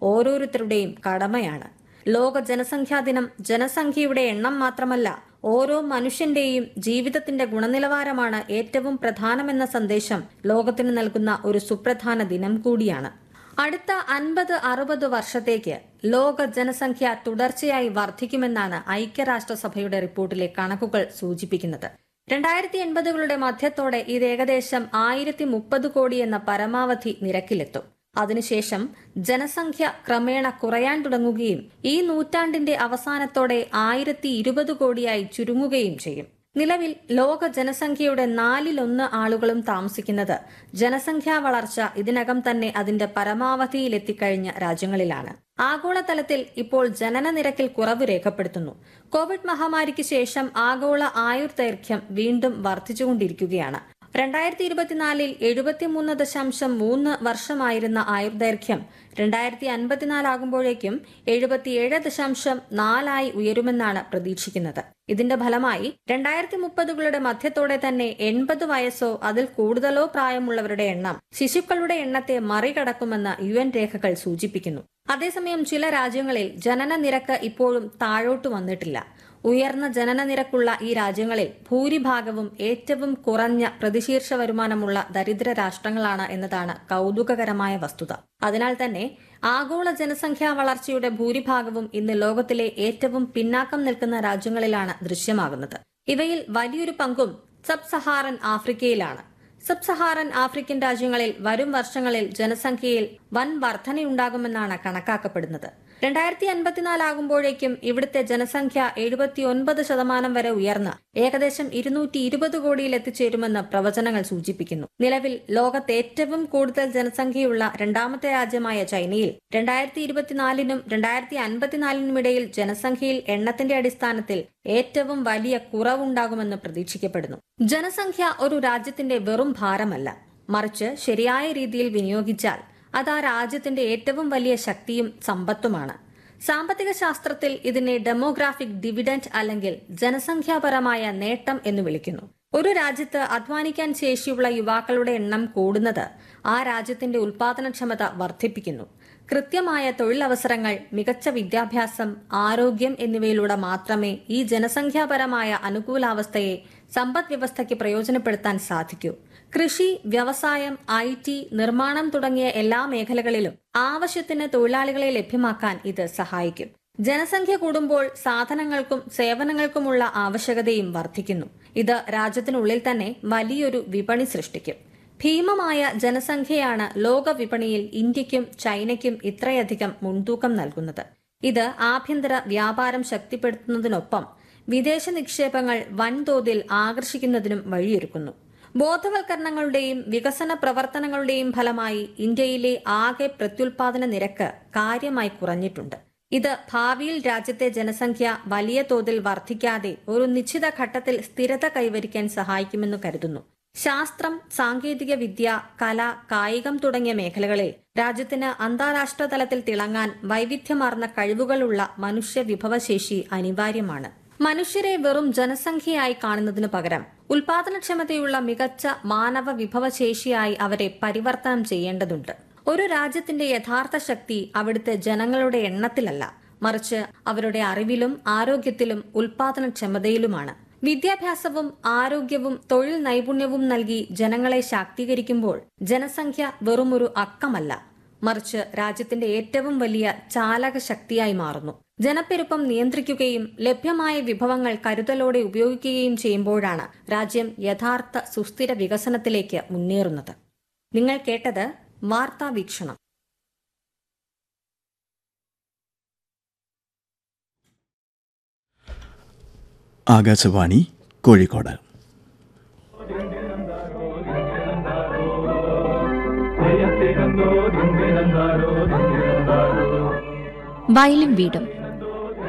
ഓരോരുത്തരുടെയും കടമയാണ് ലോക ജനസംഖ്യാ ദിനം ജനസംഖ്യയുടെ എണ്ണം മാത്രമല്ല ഓരോ മനുഷ്യന്റെയും ജീവിതത്തിന്റെ ഗുണനിലവാരമാണ് ഏറ്റവും പ്രധാനമെന്ന സന്ദേശം ലോകത്തിന് നൽകുന്ന ഒരു സുപ്രധാന ദിനം കൂടിയാണ് അടുത്ത അൻപത് അറുപത് വർഷത്തേക്ക് ലോക ജനസംഖ്യ തുടർച്ചയായി വർദ്ധിക്കുമെന്നാണ് ഐക്യരാഷ്ട്രസഭയുടെ റിപ്പോർട്ടിലെ കണക്കുകൾ സൂചിപ്പിക്കുന്നത് രണ്ടായിരത്തി എൺപതുകളുടെ മധ്യത്തോടെ ഇത് ഏകദേശം ആയിരത്തി മുപ്പത് കോടി എന്ന പരമാവധി നിരക്കിലെത്തും അതിനുശേഷം ജനസംഖ്യ ക്രമേണ കുറയാൻ തുടങ്ങുകയും ഈ നൂറ്റാണ്ടിന്റെ അവസാനത്തോടെ ആയിരത്തി ഇരുപത് കോടിയായി ചുരുങ്ങുകയും ചെയ്യും നിലവിൽ ലോക ജനസംഖ്യയുടെ നാലിലൊന്ന് ആളുകളും താമസിക്കുന്നത് ജനസംഖ്യാ വളർച്ച ഇതിനകം തന്നെ അതിന്റെ പരമാവധിയിലെത്തിക്കഴിഞ്ഞ രാജ്യങ്ങളിലാണ് ആഗോളതലത്തിൽ ഇപ്പോൾ ജനന നിരക്കിൽ കുറവ് രേഖപ്പെടുത്തുന്നു കോവിഡ് മഹാമാരിക്ക് ശേഷം ആഗോള ആയുർദൈർഘ്യം വീണ്ടും വർദ്ധിച്ചുകൊണ്ടിരിക്കുകയാണ് രണ്ടായിരത്തി ഇരുപത്തിനാലിൽ എഴുപത്തിമൂന്ന് ദശാംശം മൂന്ന് വർഷമായിരുന്ന ആയുർദൈർഘ്യം രണ്ടായിരത്തി അൻപത്തിനാലാകുമ്പോഴേക്കും എഴുപത്തിയേഴ് ദശാംശം നാലായി ഉയരുമെന്നാണ് പ്രതീക്ഷിക്കുന്നത് ഇതിന്റെ ഫലമായി രണ്ടായിരത്തി മുപ്പതുകളുടെ മധ്യത്തോടെ തന്നെ എൺപത് വയസ്സോ അതിൽ കൂടുതലോ പ്രായമുള്ളവരുടെ എണ്ണം ശിശുക്കളുടെ എണ്ണത്തെ മറികടക്കുമെന്ന് യു എൻ രേഖകൾ സൂചിപ്പിക്കുന്നു അതേസമയം ചില രാജ്യങ്ങളിൽ ജനന നിരക്ക് ഇപ്പോഴും താഴോട്ട് വന്നിട്ടില്ല ഉയർന്ന ജനന നിരക്കുള്ള ഈ രാജ്യങ്ങളിൽ ഭൂരിഭാഗവും ഏറ്റവും കുറഞ്ഞ പ്രതിശീർഷ വരുമാനമുള്ള ദരിദ്ര രാഷ്ട്രങ്ങളാണ് എന്നതാണ് കൗതുകകരമായ വസ്തുത അതിനാൽ തന്നെ ആഗോള ജനസംഖ്യാ വളർച്ചയുടെ ഭൂരിഭാഗവും ഇന്ന് ലോകത്തിലെ ഏറ്റവും പിന്നാക്കം നിൽക്കുന്ന രാജ്യങ്ങളിലാണ് ദൃശ്യമാകുന്നത് ഇവയിൽ വലിയൊരു പങ്കും സബ് സഹാറൻ ആഫ്രിക്കയിലാണ് സബ് സഹാറൻ ആഫ്രിക്കൻ രാജ്യങ്ങളിൽ വരും വർഷങ്ങളിൽ ജനസംഖ്യയിൽ വൻ വർധനയുണ്ടാകുമെന്നാണ് കണക്കാക്കപ്പെടുന്നത് രണ്ടായിരത്തി അൻപത്തിനാലാകുമ്പോഴേക്കും ഇവിടുത്തെ ജനസംഖ്യ എഴുപത്തിയൊൻപത് ശതമാനം വരെ ഉയർന്ന് ഏകദേശം ഇരുന്നൂറ്റി ഇരുപത് കോടിയിൽ എത്തിച്ചേരുമെന്ന് പ്രവചനങ്ങൾ സൂചിപ്പിക്കുന്നു നിലവിൽ ലോകത്ത് ഏറ്റവും കൂടുതൽ ജനസംഖ്യയുള്ള രണ്ടാമത്തെ രാജ്യമായ ചൈനയിൽ രണ്ടായിരത്തി ഇരുപത്തിനാലിനും രണ്ടായിരത്തി അൻപത്തിനാലിനും ഇടയിൽ ജനസംഖ്യയിൽ എണ്ണത്തിന്റെ അടിസ്ഥാനത്തിൽ ഏറ്റവും വലിയ കുറവുണ്ടാകുമെന്ന് പ്രതീക്ഷിക്കപ്പെടുന്നു ജനസംഖ്യ ഒരു രാജ്യത്തിന്റെ വെറും ഭാരമല്ല മറിച്ച് ശരിയായ രീതിയിൽ വിനിയോഗിച്ചാൽ അത് ആ രാജ്യത്തിന്റെ ഏറ്റവും വലിയ ശക്തിയും സമ്പത്തുമാണ് സാമ്പത്തിക ശാസ്ത്രത്തിൽ ഇതിനെ ഡെമോഗ്രാഫിക് ഡിവിഡന്റ് അല്ലെങ്കിൽ ജനസംഖ്യാപരമായ നേട്ടം എന്ന് വിളിക്കുന്നു ഒരു രാജ്യത്ത് അധ്വാനിക്കാൻ ശേഷിയുള്ള യുവാക്കളുടെ എണ്ണം കൂടുന്നത് ആ രാജ്യത്തിന്റെ ഉൽപാദനക്ഷമത വർദ്ധിപ്പിക്കുന്നു കൃത്യമായ തൊഴിലവസരങ്ങൾ മികച്ച വിദ്യാഭ്യാസം ആരോഗ്യം എന്നിവയിലൂടെ മാത്രമേ ഈ ജനസംഖ്യാപരമായ അനുകൂലാവസ്ഥയെ സമ്പദ് വ്യവസ്ഥയ്ക്ക് പ്രയോജനപ്പെടുത്താൻ സാധിക്കൂ കൃഷി വ്യവസായം ഐ ടി നിർമ്മാണം തുടങ്ങിയ എല്ലാ മേഖലകളിലും ആവശ്യത്തിന് തൊഴിലാളികളെ ലഭ്യമാക്കാൻ ഇത് സഹായിക്കും ജനസംഖ്യ കൂടുമ്പോൾ സാധനങ്ങൾക്കും സേവനങ്ങൾക്കുമുള്ള ആവശ്യകതയും വർദ്ധിക്കുന്നു ഇത് രാജ്യത്തിനുള്ളിൽ തന്നെ വലിയൊരു വിപണി സൃഷ്ടിക്കും ഭീമമായ ജനസംഖ്യയാണ് ലോക വിപണിയിൽ ഇന്ത്യക്കും ചൈനയ്ക്കും ഇത്രയധികം മുൻതൂക്കം നൽകുന്നത് ഇത് ആഭ്യന്തര വ്യാപാരം ശക്തിപ്പെടുത്തുന്നതിനൊപ്പം വിദേശ നിക്ഷേപങ്ങൾ വൻതോതിൽ ആകർഷിക്കുന്നതിനും വഴിയൊരുക്കുന്നു ബോധവൽക്കരണങ്ങളുടെയും വികസന പ്രവർത്തനങ്ങളുടെയും ഫലമായി ഇന്ത്യയിലെ ആകെ പ്രത്യുൽപാദന നിരക്ക് കാര്യമായി കുറഞ്ഞിട്ടുണ്ട് ഇത് ഭാവിയിൽ രാജ്യത്തെ ജനസംഖ്യ വലിയ തോതിൽ വർദ്ധിക്കാതെ ഒരു നിശ്ചിത ഘട്ടത്തിൽ സ്ഥിരത കൈവരിക്കാൻ സഹായിക്കുമെന്ന് കരുതുന്നു ശാസ്ത്രം സാങ്കേതിക വിദ്യ കല കായികം തുടങ്ങിയ മേഖലകളിൽ രാജ്യത്തിന് അന്താരാഷ്ട്ര തലത്തിൽ തിളങ്ങാൻ വൈവിധ്യമാർന്ന കഴിവുകളുള്ള മനുഷ്യ വിഭവശേഷി അനിവാര്യമാണ് മനുഷ്യരെ വെറും ജനസംഖ്യയായി കാണുന്നതിനു പകരം ഉൽപാദനക്ഷമതയുള്ള മികച്ച മാനവ വിഭവശേഷിയായി അവരെ പരിവർത്തനം ചെയ്യേണ്ടതുണ്ട് ഒരു രാജ്യത്തിന്റെ യഥാർത്ഥ ശക്തി അവിടുത്തെ ജനങ്ങളുടെ എണ്ണത്തിലല്ല മറിച്ച് അവരുടെ അറിവിലും ആരോഗ്യത്തിലും ഉൽപാദനക്ഷമതയിലുമാണ് വിദ്യാഭ്യാസവും ആരോഗ്യവും തൊഴിൽ നൈപുണ്യവും നൽകി ജനങ്ങളെ ശാക്തീകരിക്കുമ്പോൾ ജനസംഖ്യ വെറുമൊരു അക്കമല്ല മറിച്ച് രാജ്യത്തിന്റെ ഏറ്റവും വലിയ ചാലക ശക്തിയായി മാറുന്നു ജനപ്പെരുപ്പം നിയന്ത്രിക്കുകയും ലഭ്യമായ വിഭവങ്ങൾ കരുതലോടെ ഉപയോഗിക്കുകയും ചെയ്യുമ്പോഴാണ് രാജ്യം യഥാർത്ഥ സുസ്ഥിര വികസനത്തിലേക്ക് മുന്നേറുന്നത് നിങ്ങൾ കേട്ടത് വാർത്താ വീക്ഷണം ആകാശവാണി കോഴിക്കോട് വയലും വീടും